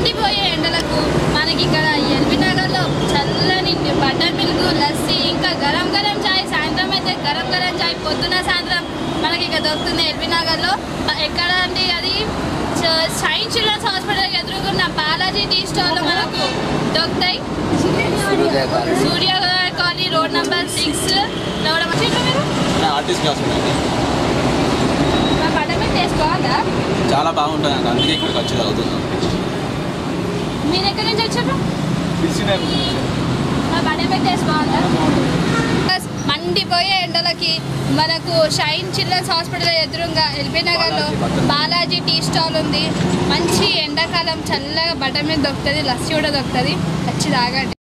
మండిపోయే ఎండలకు మనకి ఇక్కడ ఎల్బీ నగర్లో చల్లని బటర్ మిల్క్ లస్సీ ఇంకా గరం గరం చాయ్ సాయంత్రం అయితే గరం గరం చాయ్ పొద్దున సాయంత్రం మనకి ఇక్కడ దొరుకుతుంది ఎల్బీ నగర్లో ఎక్కడ అంటే అది చ- సైన్స్ చిల్డ్రన్స్ హాస్పిటల్ ఎదురుకున్న బాలాజీ టీ స్టాల్లో మనకు దొరుకుతాయి Surya colony road number six రావడం వచ్చిండ్రు మీరు ఆర్టిస్ట్ క్లాస్ ఉందండి మా బటర్ మిల్క్ టేస్ట్ బాగుందా చాలా బాగుంటుంది అండి అందుకే ఇక్కడికి వచ్చి చదువుతున్నాం మీరు ఎక్కడి నుంచి వచ్చారు మా బటర్ మిల్క్ టేస్ట్ బాగుందా ప్లస్ మండిపోయే ఎండలకి మనకు షైన్ చిల్డ్రన్స్ హాస్పిటల్ ఎదురుగా ఎల్బీ నగర్లో బాలాజీ టీ స్టాల్ ఉంది మంచి ఎండాకాలం చల్లగా బటర్ మిల్క్ దొరుకుతుంది లస్సీ కూడా దొరుకుతుంది వచ్చి తాగండి